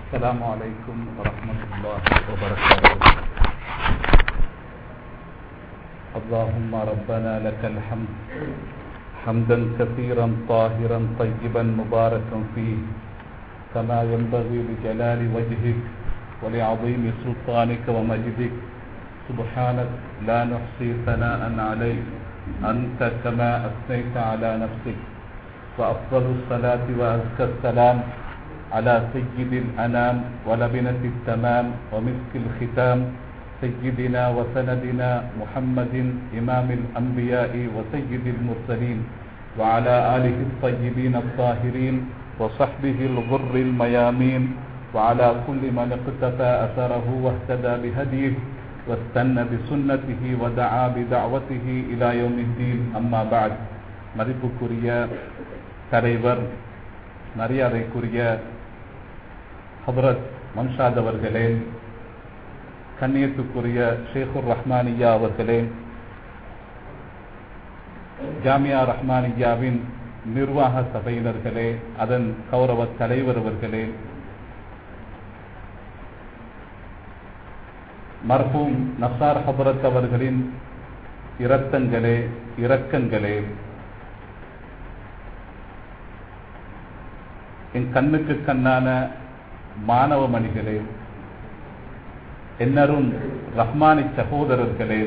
السلام عليكم ورحمة الله وبركاته اللهم ربنا لك الحمد حمدا كثيرا طاهرا طيبا مباركا فيه كما ينبغي لجلال وجهك ولعظيم سلطانك ومجدك سبحانك لا نحصي ثناء عليك أنت كما أثنيت على نفسك وأفضل الصلاة وأزكى السلام على سيد الأنام ولبنة التمام ومسك الختام سيدنا وسندنا محمد إمام الأنبياء وسيد المرسلين وعلى آله الطيبين الطاهرين وصحبه الغر الميامين وعلى كل من اقتفى أثره واهتدى بهديه واستنى بسنته ودعا بدعوته إلى يوم الدين أما بعد மதிப்புக்குரிய தலைவர் மரியாதைக்குரிய ஹபரத் மன்ஷாத் அவர்களே கண்ணியத்துக்குரிய ஷேகுர் ரஹ்மானியா அவர்களே ஜாமியா ரஹ்மானியாவின் நிர்வாக சபையினர்களே அதன் கௌரவ தலைவர் அவர்களே மர்ஹூம் நசார் ஹபரத் அவர்களின் இரத்தங்களே இரக்கங்களே என் கண்ணுக்கு கண்ணான மாணவ மணிகளே என்னரும் ரஹ்மானி சகோதரர்களே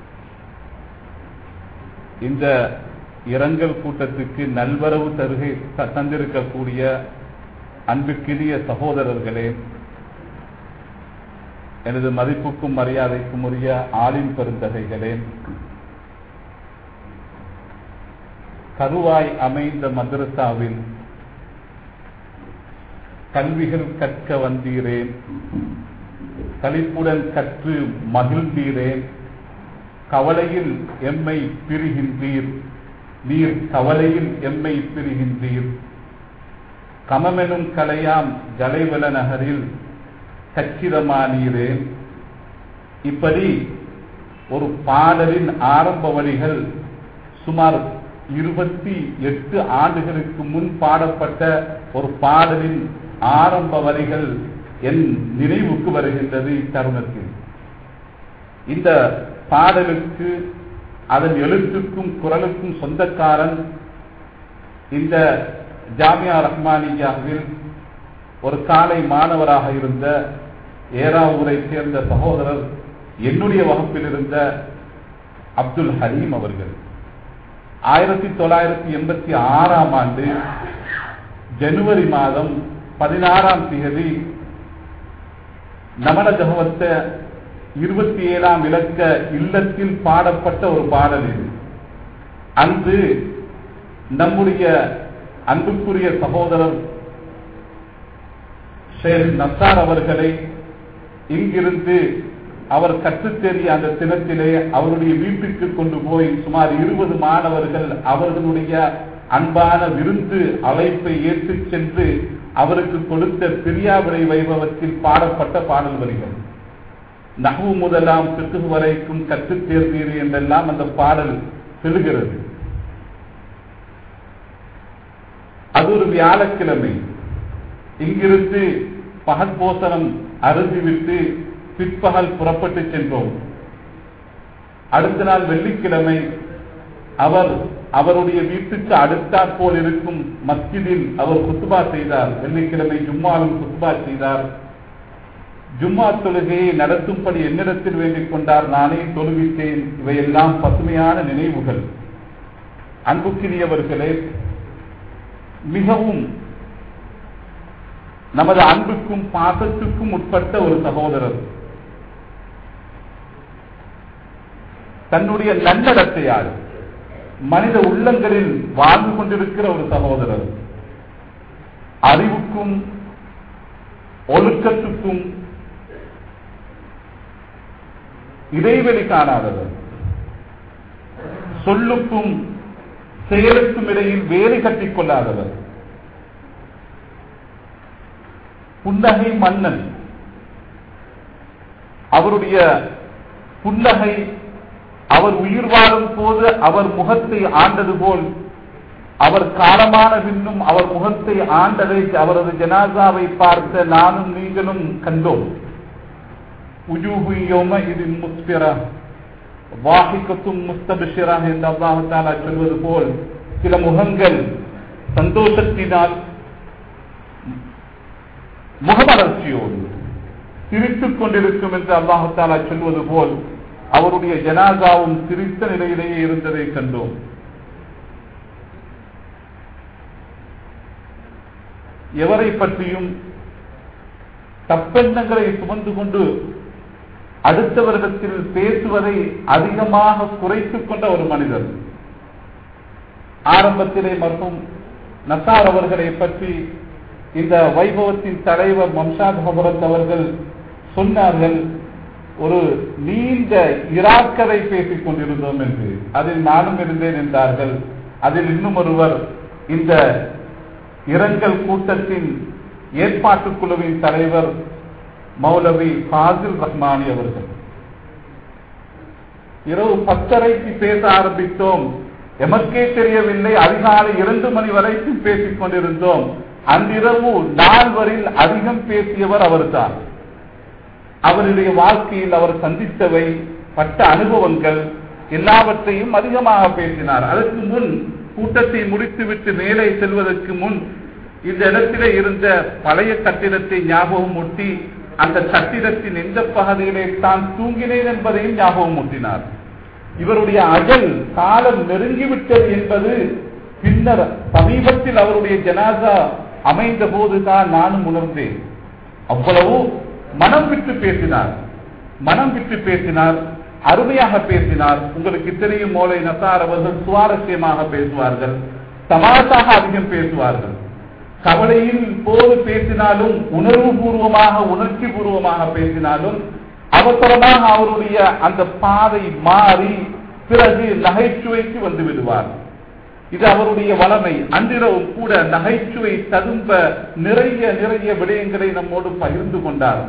இந்த இரங்கல் கூட்டத்துக்கு நல்வரவு தருகை தந்திருக்கக்கூடிய அன்புக்கினிய சகோதரர்களே எனது மதிப்புக்கும் மரியாதைக்கும் உரிய ஆளின் பெருந்தகைகளே கருவாய் அமைந்த மதரசாவில் கல்விகள் கற்க வந்தீரேன் களிப்புடன் கற்று மகிழ்ந்தீரேன் கவலையில் எம்மை பிரிகின்றீர் நீர் கவலையில் எம்மை பிரிகின்றீர் கமமெனும் கலையாம் ஜலைவல நகரில் கச்சிதமானீரே இப்படி ஒரு பாடலின் ஆரம்ப வழிகள் சுமார் இருபத்தி எட்டு ஆண்டுகளுக்கு முன் பாடப்பட்ட ஒரு பாடலின் ஆரம்ப வரிகள் என் நினைவுக்கு வருகின்றது இத்தருணத்தில் இந்த பாடலுக்கு அதன் எழுத்துக்கும் குரலுக்கும் சொந்தக்காரன் இந்த ஜாமியா ரஹ்மானியாவில் ஒரு காலை மாணவராக இருந்த ஏராவூரை சேர்ந்த சகோதரர் என்னுடைய வகுப்பில் இருந்த அப்துல் ஹலீம் அவர்கள் ஆயிரத்தி தொள்ளாயிரத்தி எண்பத்தி ஆறாம் ஆண்டு ஜனவரி மாதம் பதினாறாம் தேதி நமன ஜகவத்த இருபத்தி ஏழாம் இலக்க இல்லத்தில் பாடப்பட்ட ஒரு பாடல் இது அன்று நம்முடைய அன்புக்குரிய சகோதரர் ஷேக் நசார் அவர்களை இங்கிருந்து அவர் கற்றுத்தெறிய அந்த தினத்திலே அவருடைய வீட்டுக்கு கொண்டு போய் சுமார் இருபது மாணவர்கள் அவர்களுடைய அன்பான விருந்து அழைப்பை ஏற்றுச் சென்று அவருக்கு கொடுத்த பிரியாவிரை வைபவத்தில் பாடப்பட்ட பாடல் வரிகள் நகு முதலாம் பிற்கு வரைக்கும் கற்றுத் தேர்ந்தீர் என்றெல்லாம் அந்த பாடல் செல்கிறது அது ஒரு வியாழக்கிழமை இங்கிருந்து பகல் போசனம் அருந்திவிட்டு பிற்பகல் புறப்பட்டு சென்றோம் அடுத்த நாள் வெள்ளிக்கிழமை அவர் அவருடைய வீட்டுக்கு அடுத்தாற்போல் இருக்கும் மஸ்ஜிதில் அவர் குத்துபா செய்தார் வெள்ளிக்கிழமை ஜும்மாவில் குத்துபா செய்தார் ஜும்மா தொழுகையை நடத்தும்படி என்னிடத்தில் வேண்டிக் கொண்டார் நானே தொழுவித்தேன் இவையெல்லாம் பசுமையான நினைவுகள் அன்புக்கிரியவர்களே மிகவும் நமது அன்புக்கும் பாசத்துக்கும் உட்பட்ட ஒரு சகோதரர் தன்னுடைய நன்னடத்தையால் மனித உள்ளங்களில் வாழ்ந்து கொண்டிருக்கிற ஒரு சகோதரர் அறிவுக்கும் ஒழுக்கத்துக்கும் இடைவெளி காணாதவர் சொல்லுக்கும் செயலுக்கும் இடையில் வேறு கட்டிக் கொள்ளாதவர் புன்னகை மன்னன் அவருடைய புன்னகை அவர் உயிர் வாழும் போது அவர் முகத்தை ஆண்டது போல் அவர் காலமான பின்னும் அவர் முகத்தை ஆண்டதை அவரது ஜனாசாவை பார்த்த நானும் நீங்களும் கண்டோம் உஜூஹு யௌமஇதின் முஸ்பிரா வாஹிகத்தும் முஸ்தபிஷிரா என்று அல்லாஹு தாலா சொல்வது போல் சில முகங்கள் சந்தோஷத்தினால் முகமலர்ச்சியோடு சிரித்துக் கொண்டிருக்கும் என்று அல்லாஹு தாலா சொல்வது போல் அவருடைய ஜனாசாவும் சிரித்த நிலையிலேயே இருந்ததை கண்டோம் எவரை பற்றியும் தப்பெண்ணங்களை சுமந்து கொண்டு அடுத்தவரிடத்தில் பேசுவதை அதிகமாக குறைத்துக் கொண்ட ஒரு மனிதர் ஆரம்பத்திலே மற்றும் நசார் அவர்களை பற்றி இந்த வைபவத்தின் தலைவர் மம்சாத் ஹபரத் அவர்கள் சொன்னார்கள் ஒரு நீண்ட இராக்கதை பேசிக் கொண்டிருந்தோம் என்று அதில் நானும் இருந்தேன் என்றார்கள் அதில் இன்னும் ஒருவர் இந்த இரங்கல் கூட்டத்தின் ஏற்பாட்டுக் குழுவின் தலைவர் மௌலவி ஃபாசில் ரஹ்மானி அவர்கள் இரவு பத்தரைக்கு பேச ஆரம்பித்தோம் எமக்கே தெரியவில்லை அதிகாலை இரண்டு மணி வரைக்கும் பேசிக் கொண்டிருந்தோம் அன்றிரவு நால்வரில் அதிகம் பேசியவர் அவர்தான் அவருடைய வாழ்க்கையில் அவர் சந்தித்தவை பட்ட அனுபவங்கள் எல்லாவற்றையும் அதிகமாக பேசினார் அதற்கு முன் கூட்டத்தை முடித்துவிட்டு மேலே செல்வதற்கு முன் இந்த இடத்திலே இருந்த பழைய கட்டிடத்தை ஞாபகம் ஊட்டி அந்த கட்டிடத்தின் எந்த பகுதியிலே தான் தூங்கினேன் என்பதையும் ஞாபகம் ஊட்டினார் இவருடைய அகல் காலம் நெருங்கிவிட்டது என்பது பின்னர் சமீபத்தில் அவருடைய ஜனாசா அமைந்த போதுதான் நானும் உணர்ந்தேன் அவ்வளவு மனம் விட்டு பேசினார் மனம் விட்டு பேசினார் அருமையாக பேசினார் உங்களுக்கு தெரியும் மோலை நசார் அவர்கள் சுவாரஸ்யமாக பேசுவார்கள் தமாசாக அதிகம் பேசுவார்கள் கவலையில் போது பேசினாலும் உணர்வு பூர்வமாக உணர்ச்சி பூர்வமாக பேசினாலும் அவசரமாக அவருடைய அந்த பாதை மாறி பிறகு நகைச்சுவைக்கு வந்து விடுவார் இது அவருடைய வளமை அன்றிரவும் கூட நகைச்சுவை ததும்ப நிறைய நிறைய விடயங்களை நம்மோடு பகிர்ந்து கொண்டார்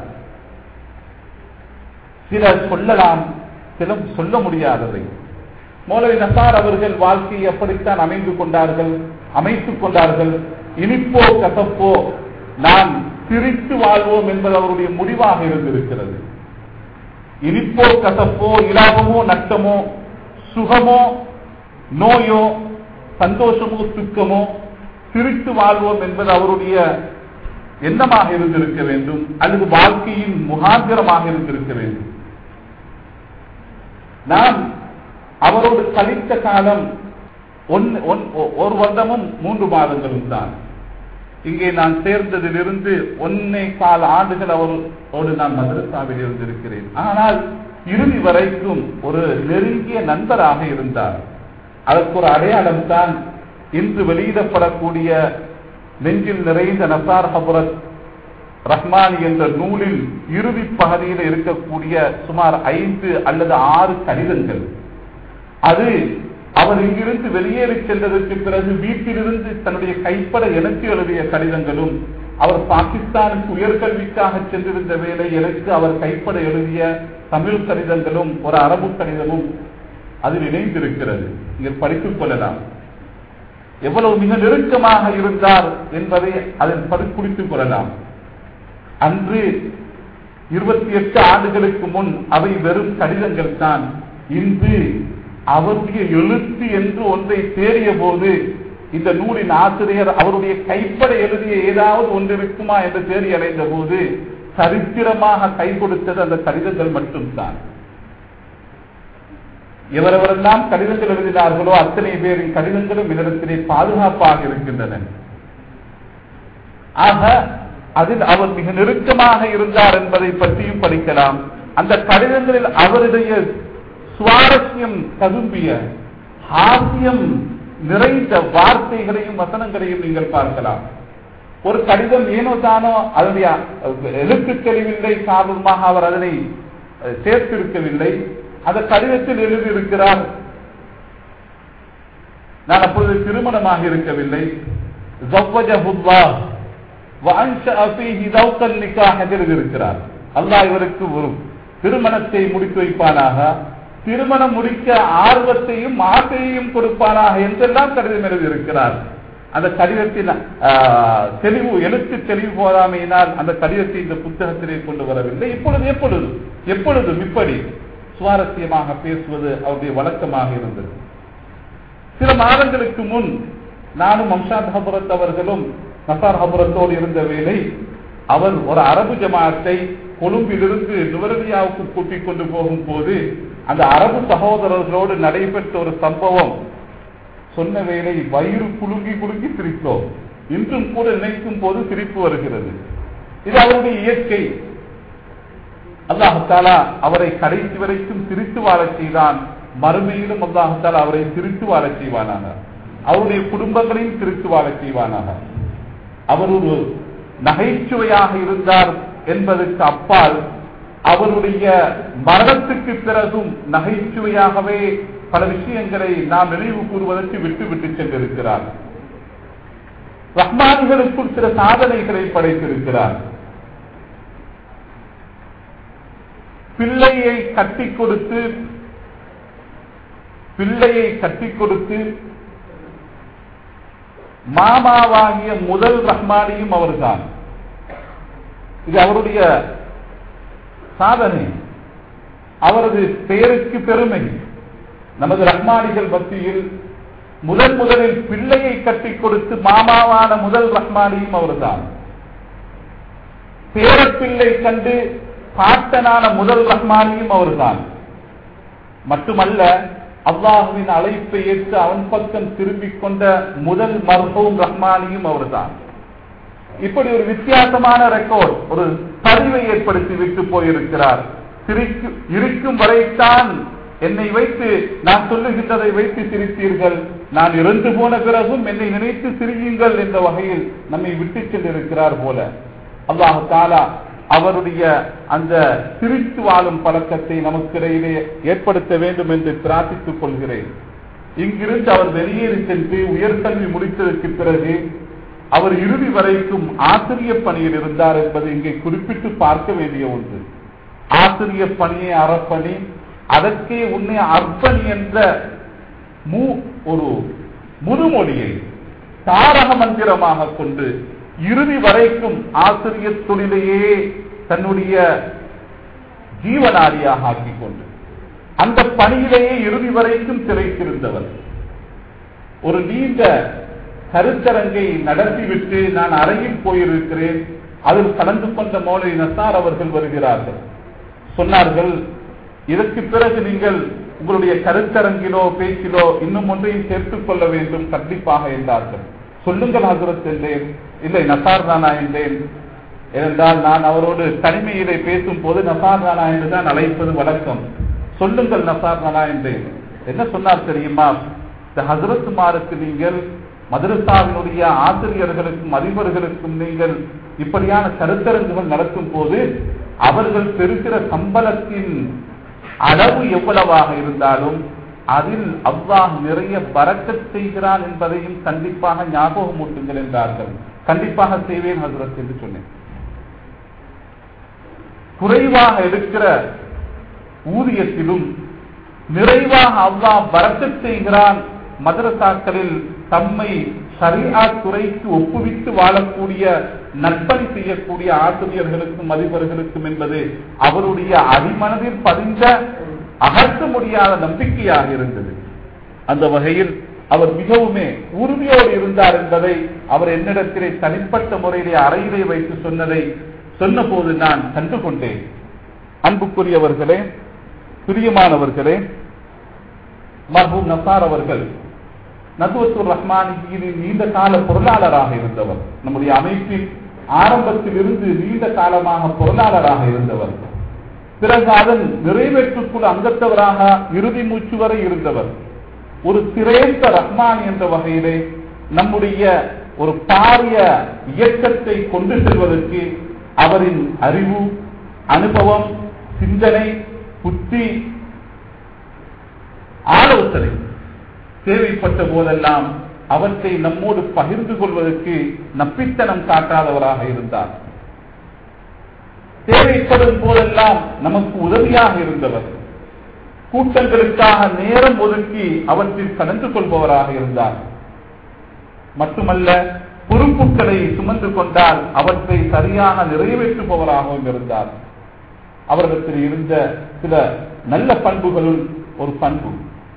சிலர் சொல்லலாம் சில சொல்ல முடியாதவை மௌலவி நசார் அவர்கள் வாழ்க்கையை எப்படித்தான் அமைந்து கொண்டார்கள் அமைத்துக் கொண்டார்கள் இனிப்போ கசப்போ நாம் சிரித்து வாழ்வோம் என்பது அவருடைய முடிவாக இருந்திருக்கிறது இனிப்போ கசப்போ இலாபமோ நஷ்டமோ சுகமோ நோயோ சந்தோஷமோ துக்கமோ சிரித்து வாழ்வோம் என்பது அவருடைய எண்ணமாக இருந்திருக்க வேண்டும் அல்லது வாழ்க்கையின் முகாந்திரமாக இருந்திருக்க வேண்டும் நாம் அவரோடு கழித்த காலம் ஒரு வருடமும் மூன்று மாதங்களும் தான் இங்கே நான் சேர்ந்ததிலிருந்து ஒன்னே கால ஆண்டுகள் அவரோடு நான் மதரசாவில் இருந்திருக்கிறேன் ஆனால் இறுதி வரைக்கும் ஒரு நெருங்கிய நண்பராக இருந்தார் அதற்கு ஒரு அடையாளம் தான் இன்று வெளியிடப்படக்கூடிய நெஞ்சில் நிறைந்த நசார் ஹபரத் ரஹ்மான் என்ற நூலில் இறுதி பகுதியில் இருக்கக்கூடிய சுமார் ஐந்து அல்லது ஆறு கடிதங்கள் அது அவர் இங்கிருந்து வெளியேறி சென்றதற்கு பிறகு வீட்டிலிருந்து தன்னுடைய கைப்பட எனக்கு எழுதிய கடிதங்களும் அவர் பாகிஸ்தானுக்கு உயர்கல்விக்காக சென்றிருந்த வேலை எனக்கு அவர் கைப்பட எழுதிய தமிழ் கடிதங்களும் ஒரு அரபு கடிதமும் அதில் இணைந்திருக்கிறது நீங்கள் படித்துக் கொள்ளலாம் எவ்வளவு மிக நெருக்கமாக இருந்தார் என்பதை அதில் பரிக்குறித்துக் கொள்ளலாம் அன்று இருபத்தி எட்டு ஆண்டுகளுக்கு முன் அவை வெறும் கடிதங்கள் தான் இன்று அவருடைய எழுத்து என்று ஒன்றை தேடிய போது இந்த நூலின் ஆசிரியர் அவருடைய கைப்பட எழுதிய ஏதாவது ஒன்று இருக்குமா என்று தேடி அடைந்த போது சரித்திரமாக கை கொடுத்தது அந்த கடிதங்கள் மட்டும்தான் எவரெவரெல்லாம் கடிதங்கள் எழுதினார்களோ அத்தனை பேரின் கடிதங்களும் இதனத்திலே பாதுகாப்பாக இருக்கின்றன ஆக அதில் அவர் மிக நெருக்கமாக இருந்தார் என்பதை பற்றியும் படிக்கலாம் அந்த கடிதங்களில் அவருடைய சுவாரஸ்யம் ததும்பிய ஹாஸ்யம் நிறைந்த வார்த்தைகளையும் வசனங்களையும் நீங்கள் பார்க்கலாம் ஒரு கடிதம் ஏனோ தானோ அதனுடைய எழுத்து தெளிவில்லை காரணமாக அவர் அதனை சேர்த்திருக்கவில்லை அந்த கடிதத்தில் எழுதியிருக்கிறார் நான் அப்பொழுது திருமணமாக இருக்கவில்லை எழுதியிருக்கிறார் அல்லாஹ் இவருக்கு ஒரு திருமணத்தை முடித்து வைப்பானாக திருமணம் முடிக்க ஆர்வத்தையும் ஆசையையும் கொடுப்பானாக என்றெல்லாம் கடிதம் எழுதியிருக்கிறார் அந்த கடிதத்தின் ஆஹ், தெளிவு எழுத்து தெளிவு போதாமையினால் அந்த கடிதத்தை இந்த புத்தகத்திலே கொண்டு வரவில்லை இப்பொழுது எப்பொழுது எப்பொழுதும் இப்படி சுவாரஸ்யமாக பேசுவது அவருடைய வழக்கமாக இருந்தது சில மாதங்களுக்கு முன் நானும் அம்ஷாத் ஹபுரத் அவர்களும் நசார் ஹபுரத்தோடு இருந்த வேளை அவர் ஒரு அரபு ஜமாத்தை கொழும்பிலிருந்து நுவரலியாவுக்கு கூட்டிக் கொண்டு போகும் போது அந்த அரபு சகோதரர்களோடு நடைபெற்ற ஒரு சம்பவம் சொன்ன வேளை வயிறு குலுங்கி குலுங்கி சிரித்தோம் இன்றும் கூட நினைக்கும் போது சிரிப்பு வருகிறது இது அவருடைய இயற்கை அல்லாஹாலா அவரை கடைசி வரைக்கும் சிரித்து வாழச் செய்தான் மறுமையிலும் அல்லாஹாலா அவரை சிரித்து வாழச் செய்வானாக அவருடைய குடும்பங்களையும் சிரித்து வாழச் செய்வானாக அவர் ஒரு நகைச்சுவையாக இருந்தார் என்பதற்கு அப்பால் அவருடைய மரணத்துக்கு பிறகும் நகைச்சுவையாகவே பல விஷயங்களை நாம் நினைவு கூறுவதற்கு விட்டு விட்டு சென்றிருக்கிறார் ரஹ்மான்களுக்குள் சில சாதனைகளை படைத்திருக்கிறார் பிள்ளையை கட்டி கொடுத்து பிள்ளையை கட்டி கொடுத்து மாமாவாகிய முதல் ரஹ்மானியும் அவர்தான் இது அவருடைய சாதனை அவரது பெயருக்கு பெருமை நமது ரஹ்மானிகள் மத்தியில் முதன் முதலில் பிள்ளையை கட்டி கொடுத்து மாமாவான முதல் ரஹ்மானியும் அவர்தான் பேரப்பிள்ளை கண்டு பாட்டனான முதல் ரஹ்மானியும் அவர்தான் மட்டுமல்ல அல்லாஹுவின் அழைப்பை ஏற்று அவன் பக்கம் திரும்பிக் கொண்ட முதல் மர்ஹூம் ரஹ்மானியும் அவர்தான் இப்படி ஒரு வித்தியாசமான ரெக்கார்ட் ஒரு பதிவை ஏற்படுத்தி விட்டு போயிருக்கிறார் சிரிக்கும் இருக்கும் வரைத்தான் என்னை வைத்து நான் சொல்லுகின்றதை வைத்து சிரித்தீர்கள் நான் இறந்து போன பிறகும் என்னை நினைத்து சிரியுங்கள் என்ற வகையில் நம்மை விட்டு சென்றிருக்கிறார் போல அல்லாஹு தாலா அவருடைய அந்த சிரித்து வாழும் பழக்கத்தை நமக்கிடையிலே ஏற்படுத்த வேண்டும் என்று பிரார்த்தித்துக் கொள்கிறேன் இங்கிருந்து அவர் வெளியேறி சென்று உயர்கல்வி முடித்ததற்கு பிறகு அவர் இறுதி வரைக்கும் ஆசிரிய பணியில் இருந்தார் என்பது இங்கே குறிப்பிட்டு பார்க்க வேண்டிய ஒன்று ஆசிரிய பணியை அறப்பணி அதற்கே உன்னை அர்ப்பணி என்ற மூ ஒரு முதுமொழியை தாரக மந்திரமாக கொண்டு இறுதி வரைக்கும் ஆசிரியர் தொழிலையே தன்னுடைய ஜீவனாரியாக ஆக்கிக் கொண்டு அந்த பணியிலேயே இறுதி வரைக்கும் திளைத்திருந்தவர் ஒரு நீண்ட கருத்தரங்கை நடத்திவிட்டு நான் அறையில் போயிருக்கிறேன் அதில் கலந்து கொண்ட மௌலை நசார் அவர்கள் வருகிறார்கள் சொன்னார்கள் இதற்கு பிறகு நீங்கள் உங்களுடைய கருத்தரங்கிலோ பேச்சிலோ இன்னும் ஒன்றையும் சேர்த்துக் கொள்ள வேண்டும் கண்டிப்பாக என்றார்கள் சொல்லுங்கள் ஹசரத் என்றேன் இல்லை நசார் தானா என்றேன் ஏனென்றால் நான் அவரோடு தனிமையிலே பேசும் போது நசார் தானா என்றுதான் அழைப்பது வழக்கம் சொல்லுங்கள் நசார் தானா என்றேன் என்ன சொன்னார் தெரியுமா இந்த ஹசரத்துமாருக்கு நீங்கள் மதரசாவினுடைய ஆசிரியர்களுக்கும் அதிபர்களுக்கும் நீங்கள் இப்படியான கருத்தரங்குகள் நடத்தும் போது அவர்கள் பெறுகிற சம்பளத்தின் அளவு எவ்வளவாக இருந்தாலும் அதில் அல்லாஹ் நிறைய பறக்கச் செய்கிறான் என்பதையும் கண்டிப்பாக ஞாபகம் ஊட்டுங்கள் என்றார்கள் கண்டிப்பாக செய்வேன் ஹசரத் என்று சொன்னேன் குறைவாக எடுக்கிற ஊதியத்திலும் நிறைவாக அல்லாஹ் பறக்கச் செய்கிறான் மதரசாக்களில் தம்மை சரியா துறைக்கு ஒப்புவித்து வாழக்கூடிய நற்பணி செய்யக்கூடிய ஆசிரியர்களுக்கும் அதிபர்களுக்கும் என்பது அவருடைய அடிமனதில் பதிந்த அகற்ற முடியாத நம்பிக்கையாக இருந்தது அந்த வகையில் அவர் மிகவுமே உறுதியோடு இருந்தார் என்பதை அவர் என்னிடத்திலே தனிப்பட்ட முறையிலே அறையிலே வைத்து சொன்னதை சொன்னபோது நான் கண்டுகொண்டேன் அன்புக்குரியவர்களே பிரியமானவர்களே மர்ஹூம் நசார் அவர்கள் நதுவத்துர் ரஹ்மானியின் நீண்ட கால பொருளாளராக இருந்தவர் நம்முடைய அமைப்பின் ஆரம்பத்தில் இருந்து நீண்ட காலமாக பொருளாளராக இருந்தவர் பிறகு அதன் நிறைவேற்றுக்குள் அங்கத்தவராக இறுதி மூச்சு வரை இருந்தவர் ஒரு சிறேந்த ரஹ்மான் என்ற வகையிலே நம்முடைய ஒரு பாரிய இயக்கத்தை கொண்டு செல்வதற்கு அவரின் அறிவு அனுபவம் சிந்தனை புத்தி ஆலோசனை தேவைப்பட்ட போதெல்லாம் அவற்றை நம்மோடு பகிர்ந்து கொள்வதற்கு நப்பித்தனம் காட்டாதவராக இருந்தார் தேவைப்படும் போதெல்லாம் நமக்கு உதவியாக இருந்தவர் கூட்டங்களுக்காக நேரம் ஒதுக்கி அவற்றில் கலந்து கொள்பவராக இருந்தார் மட்டுமல்ல பொறுப்புகளை சுமந்து கொண்டால் அவற்றை சரியாக நிறைவேற்றுபவராகவும் இருந்தார் அவரிடத்தில் இருந்த சில நல்ல பண்புகளுள் ஒரு பண்பு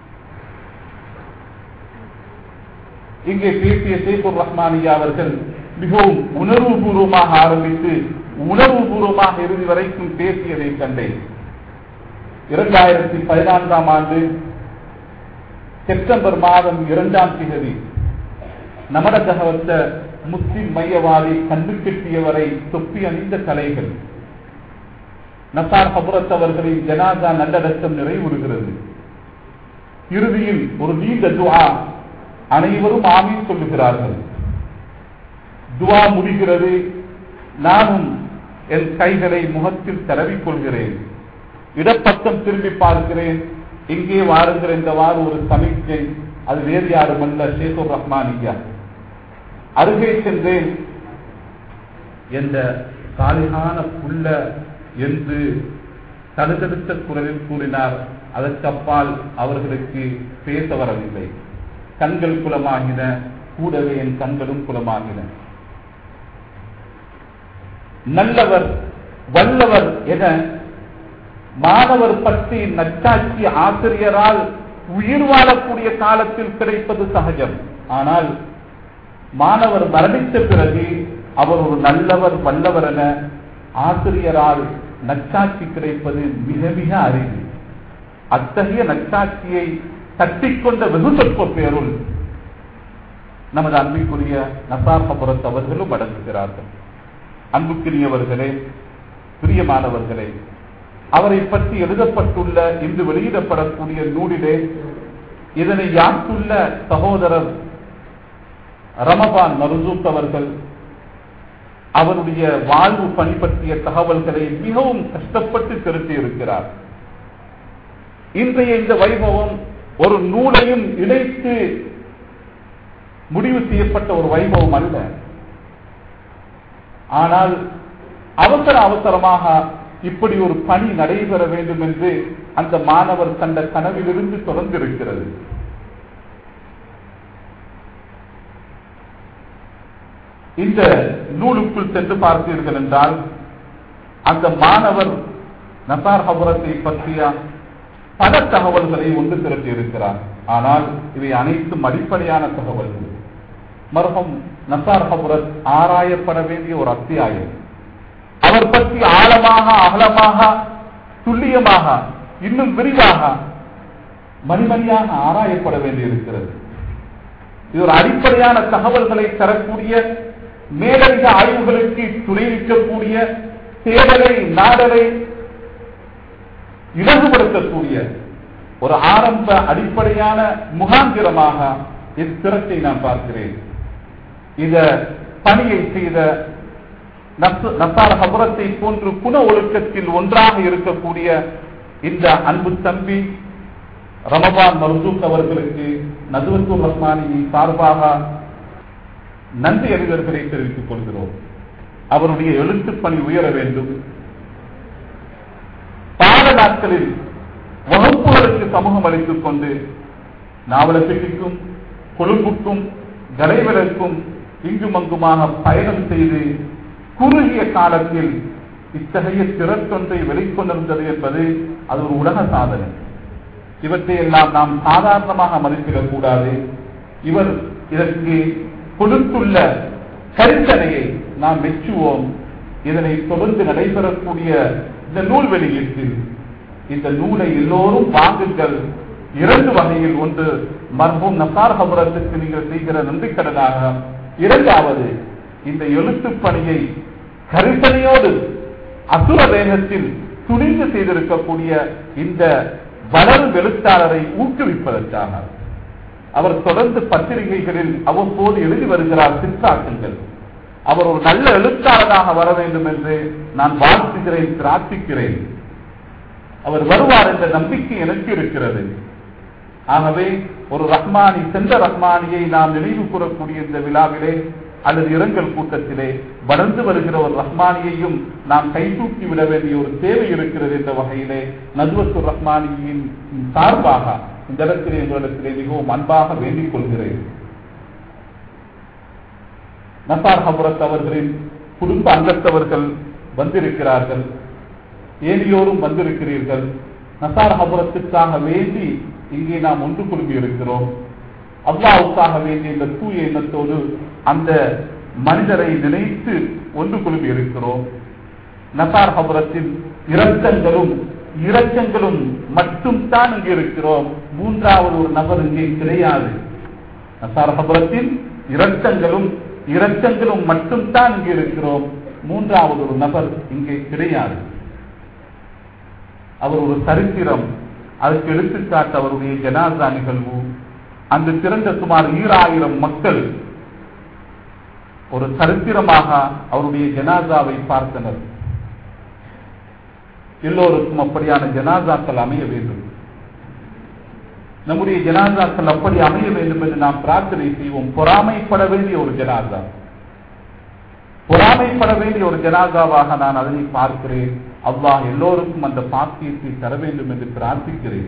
இங்கே பேசிய சேபுர் ரஹ்மானியா அவர்கள் மிகவும் உணர்வுபூர்வமாக ஆரம்பித்து உணர்வுபூர்வமாக இறுதி வரைக்கும் பேசியதை கண்டேன் இரண்டாயிரத்தி பதினான்காம் ஆண்டு செப்டம்பர் மாதம் இரண்டாம் திகதி நமரதகவத்த முஸ்லிம் மையவாதி கண்டு கெட்டியவரை தொப்பி அணிந்த கலைகள் நசார் ஹபுரத் அவர்களின் ஜனாதா நல்லடக்கம் நிறைவுறுகிறது இறுதியில் ஒரு நீண்ட துவா அனைவரும் ஆமீன் சொல்லுகிறார்கள் துவா முடிகிறது நானும் என் கைகளை முகத்தில் தடவிக் கொள்கிறேன் இடப்பக்கம் திரும்பி பார்க்கிறேன் எங்கே வாருங்கள் என்றவாறு ஒரு சமிக்கை அது வேறு யாருமல்ல ஷேகுர் ரஹ்மானியா அருகே சென்றேன் என்ற சாலிகான புள்ள என்று தடுத்தடுத்த குரலில் கூறினார் அதற்கப்பால் அவர்களுக்கு பேச வரவில்லை கண்கள் குலமாகின கூடவே என் கண்களும் குலமாகின நல்லவர் வல்லவர் என மாணவர் பற்றி நச்சாட்சி ஆசிரியரால் உயிர் வாழக்கூடிய காலத்தில் கிடைப்பது சகஜம் ஆனால் மாணவர் மரணித்த பிறகு அவர் ஒரு நல்லவர் வல்லவர் என ஆசிரியரால் நச்சாட்சி கிடைப்பது மிக மிக அரிது அத்தகைய நச்சாட்சியை தட்டிக்கொண்ட வெகு சொற்ப பேருள் நமது அன்பிற்குரிய நசார்புரத் அவர்களும் அடங்குகிறார்கள் அன்புக்குரியவர்களே பிரியமானவர்களே அவரை பற்றி எழுதப்பட்டுள்ள இன்று வெளியிடப்படக்கூடிய நூலிலே இதனை யாத்துள்ள சகோதரர் ரமபான் மருசூக் அவர்கள் அவருடைய வாழ்வு பணி பற்றிய தகவல்களை மிகவும் கஷ்டப்பட்டு திரட்டி இருக்கிறார் இன்றைய இந்த வைபவம் ஒரு நூலையும் இணைத்து முடிவு செய்யப்பட்ட ஒரு வைபவம் அல்ல ஆனால் அவசர அவசரமாக இப்படி ஒரு பணி நடைபெற வேண்டும் என்று அந்த மாணவர் கண்ட கனவிலிருந்து தொடர்ந்திருக்கிறது இந்த நூலுக்குள் சென்று பார்த்தீர்கள் என்றால் அந்த மாணவர் நசார் ஹபுரத்தை பற்றிய பல தகவல்களை ஒன்று திரட்டி இருக்கிறார் ஆனால் இவை அனைத்தும் அடிப்படையான தகவல்கள் மருகம் நசார் ஹபுரத் ஆராயப்பட வேண்டிய ஒரு அத்தியாயம் அவர் பற்றி ஆழமாக அகலமாக துல்லியமாக இன்னும் விரிவாக மணிமணியாக ஆராயப்பட வேண்டியிருக்கிறது இது ஒரு அடிப்படையான தகவல்களை தரக்கூடிய மேலதிக ஆய்வுகளுக்கு துணை நிற்கக்கூடிய தேடலை நாடலை இலகுபடுத்தக்கூடிய ஒரு ஆரம்ப அடிப்படையான முகாந்திரமாக இத்திரத்தை நான் பார்க்கிறேன் இந்த பணியை செய்த நசார ஹபுரத்தை போன்று குண ஒழுக்கத்தில் ஒன்றாக இருக்கக்கூடிய இந்த அன்பு தம்பி ரமபான் மருசூக் அவர்களுக்கு நதுவத்தூர் ரஹ்மானி சார்பாக நன்றி அறிஞர்களை தெரிவித்துக் கொள்கிறோம் அவருடைய எழுத்துப் பணி உயர வேண்டும் பாட நாட்களில் வகுப்புகளுக்கு சமூகம் அளித்துக் கொண்டு நாவலப்பிக்கும் கொழும்புக்கும் கலைவதற்கும் இங்கும் அங்குமாக பயணம் செய்து குறுகிய காலத்தில் இத்தகைய திறத்தொன்றை வெளிக்கொண்டிருந்தது என்பது அது ஒரு உலக சாதனை இவற்றை எல்லாம் நாம் சாதாரணமாக மதிப்பிடக் கூடாது இவர் இதற்கு கொடுத்துள்ள கருத்தனையை நாம் மெச்சுவோம் இதனை தொடர்ந்து நடைபெறக்கூடிய இந்த நூல் வெளியீட்டில் இந்த நூலை எல்லோரும் வாங்குங்கள் இரண்டு வகையில் ஒன்று மர்ஹூம் நசார் ஹபுரத்துக்கு நீங்கள் செய்கிற நன்றிக்கடனாக இரண்டாவது இந்த எழுத்துப் பணியை கரிசனையோடு அசுர வேகத்தில் துணிந்து செய்திருக்கக்கூடிய இந்த வளரும் எழுத்தாளரை ஊக்குவிப்பதற்காக அவர் தொடர்ந்து பத்திரிகைகளில் அவ்வப்போது எழுதி வருகிறார் சிற்றாக்கங்கள் அவர் ஒரு நல்ல எழுத்தாளராக வர வேண்டும் என்று நான் வாழ்த்துகிறேன் பிரார்த்திக்கிறேன் அவர் வருவார் என்ற நம்பிக்கை எனக்கு இருக்கிறது ஆகவே ஒரு ரஹ்மானி சென்ற ரஹ்மானியை நாம் நினைவு கூறக்கூடிய இந்த விழாவிலே அல்லது இரங்கல் கூட்டத்திலே வளர்ந்து வருகிற ஒரு ரஹ்மானியையும் நாம் கைதூக்கி விட வேண்டிய ஒரு தேவை இருக்கிறது என்ற வகையிலே நதுவத்து ரஹ்மானியின் சார்பாக இந்த இடத்திலே உங்களிடத்திலே மிகவும் அன்பாக வேண்டிக் கொள்கிறேன் நசார் ஹபுரத் அவர்களின் குடும்ப அங்கத்தவர்கள் வந்திருக்கிறார்கள் ஏனையோரும் வந்திருக்கிறீர்கள் நசார் ஹபுரத்துக்காக வேண்டி இங்கே நாம் ஒன்று குழுமி இருக்கிறோம் அல்லாவுக்காக வேண்டிய இந்த தூய எண்ணத்தோடு அந்த மனிதரை நினைத்து ஒன்று குழுமி இருக்கிறோம் நசார் ஹபுரத்தின் இரக்கங்களும் இரக்கங்களும் மட்டும் தான் இங்கே இருக்கிறோம் மூன்றாவது ஒரு நபர் இங்கே கிடையாது நசார் ஹபுரத்தின் இரக்கங்களும் இரக்கங்களும் மட்டும் தான் இங்கே இருக்கிறோம் மூன்றாவது ஒரு நபர் இங்கே கிடையாது அவர் ஒரு சரித்திரம் அதற்கு எடுத்துக்காட்டு அவருடைய ஜனாசா நிகழ்வு அந்த திரண்ட சுமார் ஈராயிரம் மக்கள் ஒரு சரித்திரமாக அவருடைய ஜனாசாவை பார்த்தனர் எல்லோருக்கும் அப்படியான ஜனாசாக்கள் அமைய வேண்டும் நம்முடைய ஜனாசாக்கள் அப்படி அமைய வேண்டும் என்று நாம் பிரார்த்தனை செய்வோம் பொறாமைப்பட வேண்டிய ஒரு ஜனாசா பொறாமைப்பட வேண்டிய ஒரு ஜனாசாவாக நான் அதனை பார்க்கிறேன் அல்லாஹ் எல்லோருக்கும் அந்த பாக்கியத்தை தர வேண்டும் என்று பிரார்த்திக்கிறேன்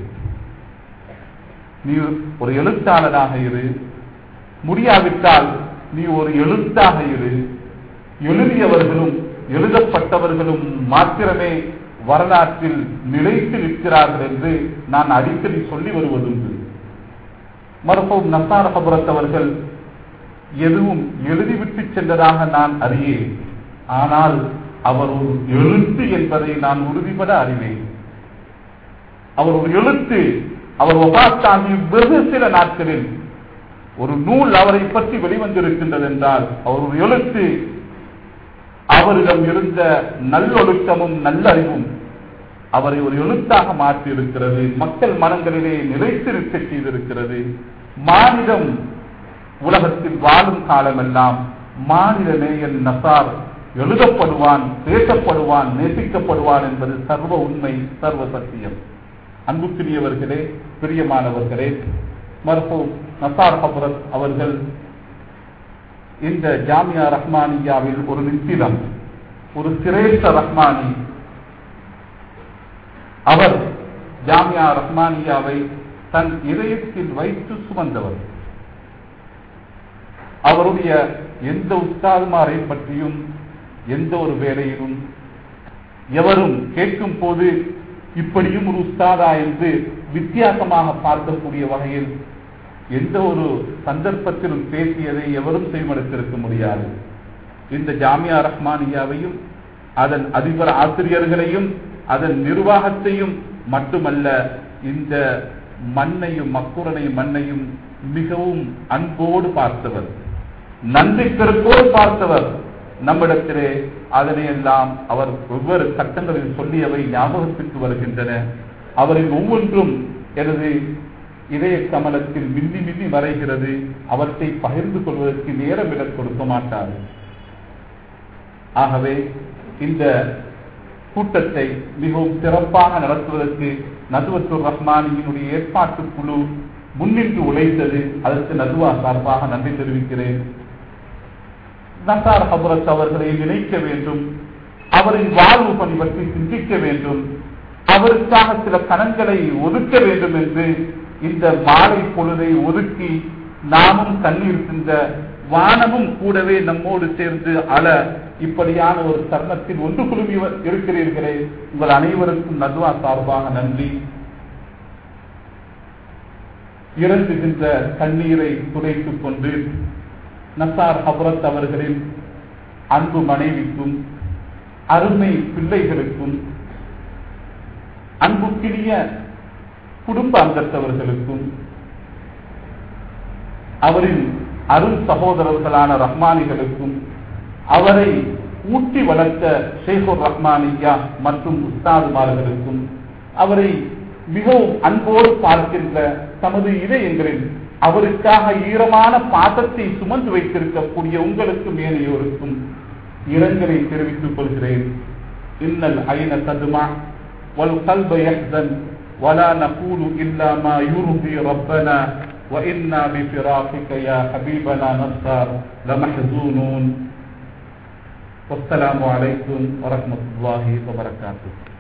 நீ ஒரு எழுத்தாளராக இரு முடியாவிட்டால் நீ ஒரு எழுத்தாக இரு எழுதியவர்களும் எழுதப்பட்டவர்களும் மாத்திரமே வரலாற்றில் நிலைத்து நிற்கிறார்கள் என்று நான் அடிக்கடி சொல்லி வருவதுண்டு மருத்துவம் நசார் ஹபுரத் அவர்கள் எதுவும் எழுதிவிட்டு சென்றதாக நான் அறியேன் ஆனால் அவர் ஒரு எழுத்து என்பதை நான் உறுதிபட அறிவேன் அவர் ஒரு எழுத்து அவர் ஒபாத்தாகி வெகு சில நாட்களில் ஒரு நூல் அவரை பற்றி வெளிவந்திருக்கின்றது என்றால் அவர் ஒரு எழுத்து அவரிடம் இருந்த நல்லொழுக்கமும் நல்லறிவும் அவரை ஒரு எழுத்தாக மாற்றி இருக்கிறது மக்கள் மனங்களிலே நிலைத்திருக்க செய்திருக்கிறது மாநிலம் உலகத்தில் வாழும் காலமெல்லாம் மாநில நேயன் நசார் எழுதப்படுவான் பேசப்படுவான் நேசிக்கப்படுவான் என்பது சர்வ உண்மை சர்வ சத்தியம் அன்புக்குரியவர்களே பிரியமானவர்களே மருத்துவம் நசார் ஹபரத் அவர்கள் இந்த ஜாமியா ரஹ்மானியாவில் ஒரு நித்திரம் ஒரு சிரேஷ்ட ரஹ்மானி அவர் ஜாமியா ரஹ்மானியாவை தன் இதயத்தில் வைத்து சுமந்தவர் அவருடைய எந்த உஸ்தாதுமாரை பற்றியும் எந்த ஒரு வேலையிலும் எவரும் கேட்கும் போது இப்படியும் ஒரு உஸ்தாதா என்று வித்தியாசமாக பார்க்கக்கூடிய வகையில் எந்த ஒரு சந்தர்ப்பத்திலும் பேசியதை எவரும் செய்மடுத்திருக்க முடியாது இந்த ஜாமியா ரஹ்மானியாவையும் அதன் அதிபர் ஆசிரியர்களையும் அதன் நிர்வாகத்தையும் மட்டுமல்ல இந்த மண்ணையும் மக்குரனையும் மண்ணையும் மிகவும் அன்போடு பார்த்தவர் நன்றி பெருக்கோடு பார்த்தவர் நம்மிடத்திலே அதனை எல்லாம் அவர் வெவ்வேறு கட்டங்களில் சொல்லியவை ஞாபகத்துக்கு வருகின்றன அவரின் ஒவ்வொன்றும் எனது இதய கமலத்தில் மின்னி மின்னி வரைகிறது அவற்றை பகிர்ந்து கொள்வதற்கு நேரம் விட கொடுக்க மாட்டார் ஆகவே இந்த கூட்டத்தை மிகவும் சிறப்பாக நடத்துவதற்கு நதுவத்துர் ரஹ்மானியினுடைய ஏற்பாட்டு குழு முன்னின்று உழைத்தது அதற்கு நதுவா சார்பாக நன்றி தெரிவிக்கிறேன் நசார் ஹபரத் அவர்களை நினைக்க வேண்டும் அவரின் வாழ்வு பணி பற்றி சிந்திக்க வேண்டும் அவருக்காக சில கணங்களை ஒதுக்க வேண்டும் என்று இந்த மாலை பொழுதை ஒதுக்கி நாமும் கண்ணீர் சிந்த வானமும் கூடவே நம்மோடு சேர்ந்து அல இப்படியான ஒரு தருணத்தில் ஒன்று குழுமி இருக்கிறீர்களே உங்கள் அனைவருக்கும் நதுவா சார்பாக நன்றி இறங்குகின்ற கண்ணீரை துடைத்துக் கொண்டு நசார் ஹபரத் அவர்களின் அன்பு மனைவிக்கும் அருமை பிள்ளைகளுக்கும் அன்புக்கினிய குடும்ப அங்கத்தவர்களுக்கும் அவரின் அருள் சகோதரர்களான ரஹ்மானிகளுக்கும் அவரை ஊட்டி வளர்த்த ஷேகுர் ரஹ்மானியா மற்றும் உஸ்தாதுமார்களுக்கும் அவரை மிகவும் அன்போடு பார்க்கின்ற தமது இதயங்களில் அவருக்காக ஈரமான பாசத்தை சுமந்து வைத்திருக்கக்கூடிய உங்களுக்கும் ஏனையோருக்கும் இரங்கலை தெரிவித்துக் கொள்கிறேன் இன்னல் ஐன ததுமா வல் கல்ப யஹ்தன் ولا نقول إلا ما يرضي ربنا وإنا بفراقك يا حبيبنا نصار لمحزونون والسلام عليكم ورحمة الله وبركاته